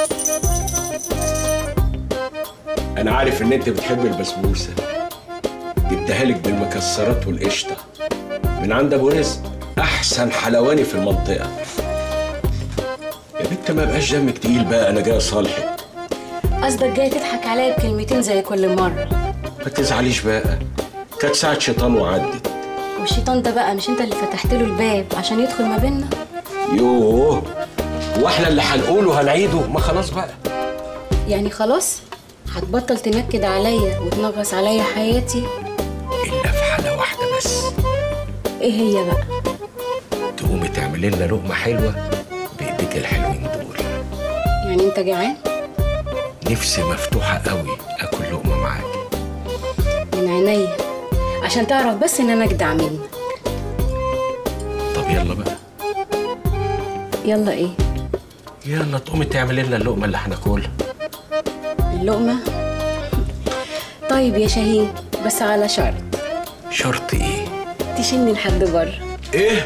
انا عارف ان انت بتحب البسبوسه جبتها لك بالمكسرات والقشطه من عند ابو رزق احسن حلواني في المنطقه يا بنت ما بقاش دمك تقيل بقى انا جاي اصالحك قصدك جاي تضحك عليا بكلمتين زي كل مرة ما تزعليش بقى كانت ساعه شيطان وعدت والشيطان ده بقى مش انت اللي فتحت له الباب عشان يدخل ما بيننا يوه واحنا اللي هنقوله هنعيده ما خلاص بقى يعني خلاص هتبطل تنكد عليا وتنغص عليا حياتي الا في حاله واحده بس ايه هي بقى تقومي تعملي لنا لقمه حلوه بايديك الحلوين دول يعني انت جعان نفسي مفتوحه قوي اكل لقمه معاكي من عينيا عشان تعرف بس ان انا اجدع منك طب يلا بقى يلا ايه يلا تقومي تعملي لنا اللقمه اللي هناكلها اللقمة طيب يا شاهين بس على شرط شرط ايه تشيلني لحد بره ايه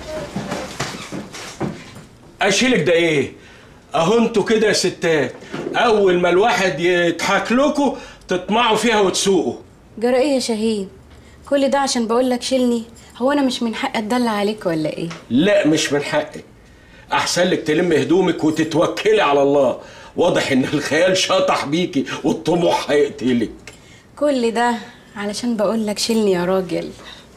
اشيلك ده ايه اهو انتوا كده يا ستات اول ما الواحد يضحك لكم تطمعوا فيها وتسوقوا جرى ايه يا شاهين كل ده عشان بقول لك شيلني هو انا مش من حق اتدلع عليك ولا ايه لا مش من حقك احسن لك تلم هدومك وتتوكلي على الله واضح ان الخيال شطح بيكي والطموح هيقتلك كل ده علشان بقول لك شيلني يا راجل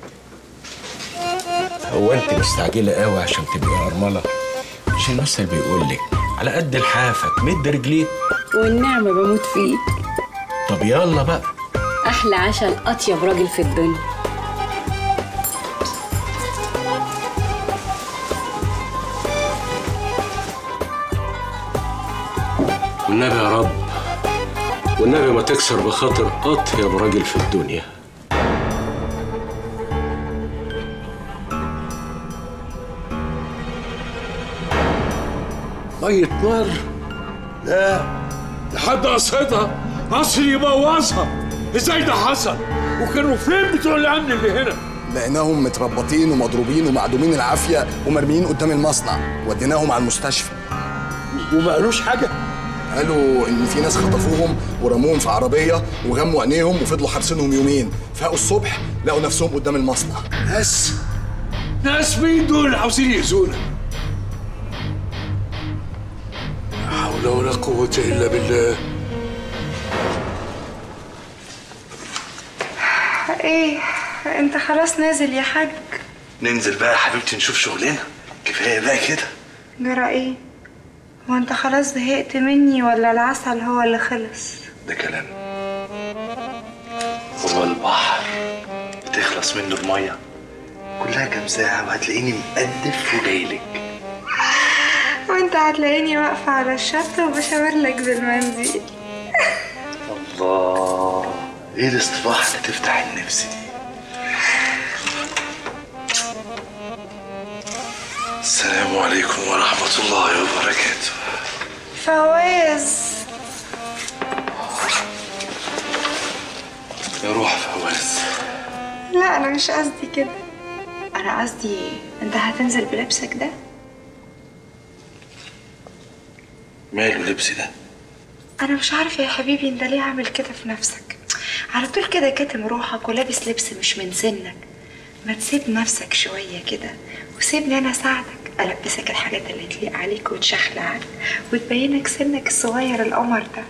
هو انت مستعجله قوي عشان تبقي ارمله مش المثل بيقول لك على قد لحافك مد رجليك والنعمة بموت فيه طب يلا بقى احلى عشان اطيب راجل في الدنيا والنبي يا رب والنبي ما تكسر بخاطر اطيب راجل في الدنيا مية نار لا لحد قصتها قصر يبوظها ازاي ده حصل وكانوا فين بتوع الامن اللي هنا لقيناهم متربطين ومضروبين ومعدومين العافيه ومرميين قدام المصنع وديناهم على المستشفى وما قالوش حاجه قالوا ان في ناس خطفوهم ورموهم في عربيه وغموا عينيهم وفضلوا حابسينهم يومين فاقوا الصبح لقوا نفسهم قدام المصنع ناس ناس مين دول اللي عاوزين يأذونا لا حول ولا قوة إلا بالله ايه انت خلاص نازل يا حاج ننزل بقى يا حبيبتي نشوف شغلنا كفايه بقى كده جرى ايه هو انت خلاص زهقت مني ولا العسل هو اللي خلص ده كلام هو البحر بتخلص منه الميه كلها كام ساعه وهتلاقيني مقدف وجايلك وانت هتلاقيني واقفة على الشط وبشاور لك بالمنديل الله ايه الاصطباح اللي تفتح النفس دي السلام عليكم ورحمة الله وبركاته فواز يا روح فواز لا انا مش قصدي كده انا قصدي انت هتنزل بلبسك ده ماله لبسي ده انا مش عارفه يا حبيبي انت ليه عامل كده في نفسك على طول كده كاتم روحك ولابس لبس مش من سنك ما تسيب نفسك شويه كده وسيبني انا اساعدك البسك الحاجات اللي تليق عليك وتشخلعك وتبينك سنك الصغير القمر ده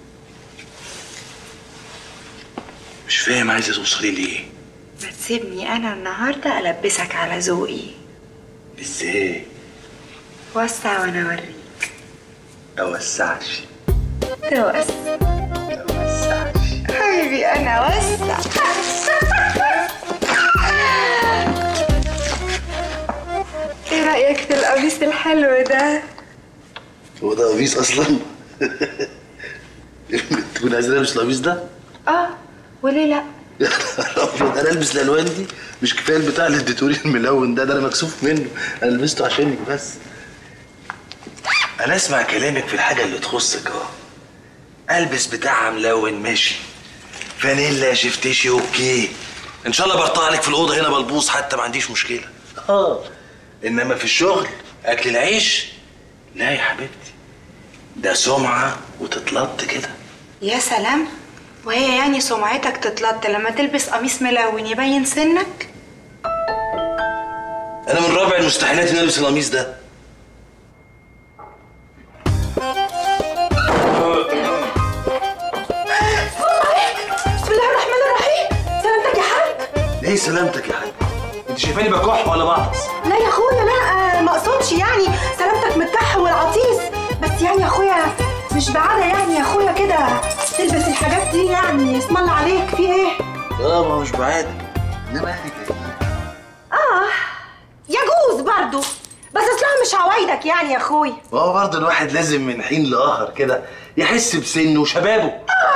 مش فاهم عايزة توصلي ليه ما تسيبني انا النهارده البسك على ذوقي ازاي وسع وانا اوريك اوسعش توسع اوسعش حبيبي انا وسع ايه رايك في القميص الحلو ده هو ده قميص اصلا تكون عايز البس القميص ده اه وليه لا يا نهار ابيض انا البس الالوان دي مش كفايه البتاع اللي اديتولي الملون ده ده انا مكسوف منه انا لبسته عشانك بس انا اسمع كلامك في الحاجه اللي تخصك اه البس بتاعها ملون ماشي فانيلا شفتشي اوكي ان شاء الله برطع لك في الاوضه هنا بلبوس حتى ما عنديش مشكله اه انما في الشغل اكل العيش لا يا حبيبتي ده سمعة وتتلط كده يا سلام وهي يعني سمعتك تتلط لما تلبس قميص ملون يبين سنك انا من رابع المستحيلات اني البس القميص ده بسم الله الرحمن الرحيم سلامتك يا حاج ايه سلامتك يا حاج انت شايفاني بكح ولا بعطس لا يا اخويا لا آه، ما اقصدش يعني سلامتك من الكح والعطيس بس يعني يا اخويا مش بعادة يعني يا اخويا كده تلبس الحاجات دي يعني اسم الله عليك في ايه؟ اه ما هو مش بعادة انما اهلي اه يجوز برضو بس اصلها مش عوايدك يعني يا اخويا ما هو برضه الواحد لازم من حين لاخر كده يحس بسنه وشبابه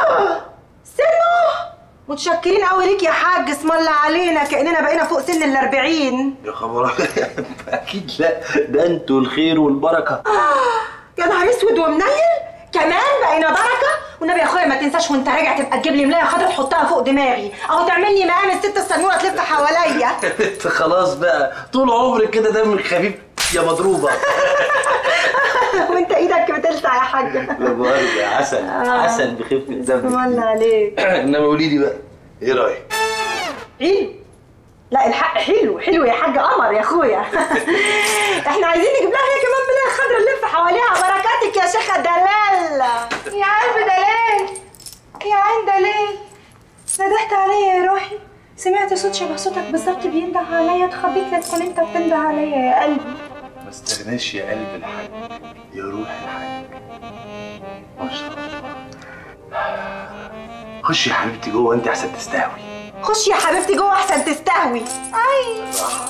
سنه متشكرين قوي ليك يا حاج اسم الله علينا كاننا بقينا فوق سن الاربعين يا خبر اكيد لا ده انتوا الخير والبركه يا نهار اسود ومنيل كمان بقينا بركه والنبي يا اخويا ما تنساش وانت راجع تبقى تجيب لي ملايه خضرا تحطها فوق دماغي او تعمل لي مقام الست السنوره تلف حواليا انت خلاص بقى طول عمرك كده دمك خفيف يا مضروبه وانت ايدك بتلسع يا حاجه لا مؤاخذة يا عسل عسل بخفة اسم دمك الله عليك انما قولي لي بقى ايه رايك؟ حلو لا الحق حلو حلو يا حاج قمر يا اخويا احنا عايزين نجيب لها هي كمان ملايه خضرا نلف حواليها بركاتك يا شيخه دلال يا قلب دلال يا عين دلال ندهت عليا يا روحي سمعت صوت شبه صوتك بالظبط بينده عليا اتخبيت لا تكون انت بتنده عليا يا قلبي ما استغناش يا قلب الحاج يا روح الحاج ما شاء الله خشي يا حبيبتي جوه انت احسن تستهوي خش يا حبيبتي جوه احسن تستهوي اي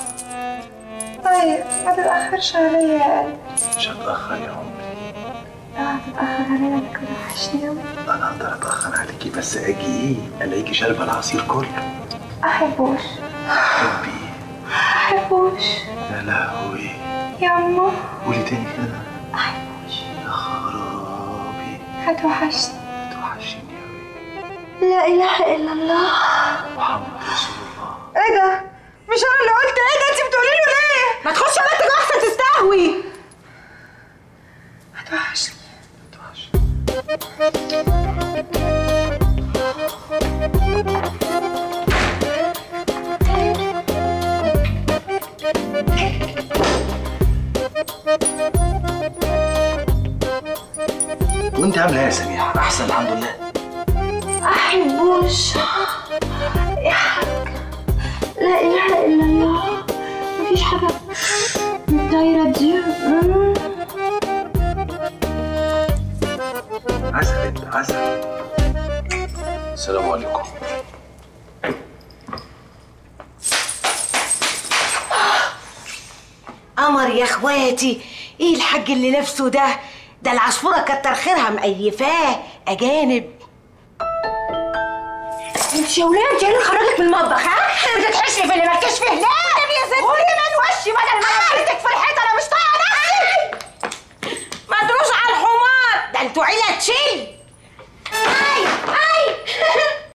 طيب ما تتأخرش عليا يا قلبي مش هتاخر يا عمري لا هتتأخر عليا انا كده وحشني اوي انا اقدر اتاخر عليكي بس اجي ايه الاقيكي شاربه العصير كله احبوش حبي احبوش يا لهوي يا اما قولي تاني كده احبوش يا خرابي هتوحشني توحشيني اوي لا اله الا الله محمد رسول الله ايه ده مش انا اللي قلت ايه ده انت بتقولي له ليه ما تخش يا بنت جوه احسن تستهوي هتوحشني توحشيني وانت عامله ايه يا سميحه احسن الحمد لله احبوش يا حاج لا اله الا الله مفيش حاجه من الدايره دي مم. عسل انت عسل السلام عليكم قمر يا اخواتي ايه الحاج اللي نفسه ده ده العصفوره كتر خيرها مقيفاه اجانب انت يا ولاد انت اللي خرجت من المطبخ ها؟ انت تحشري في اللي مالكش فيه لا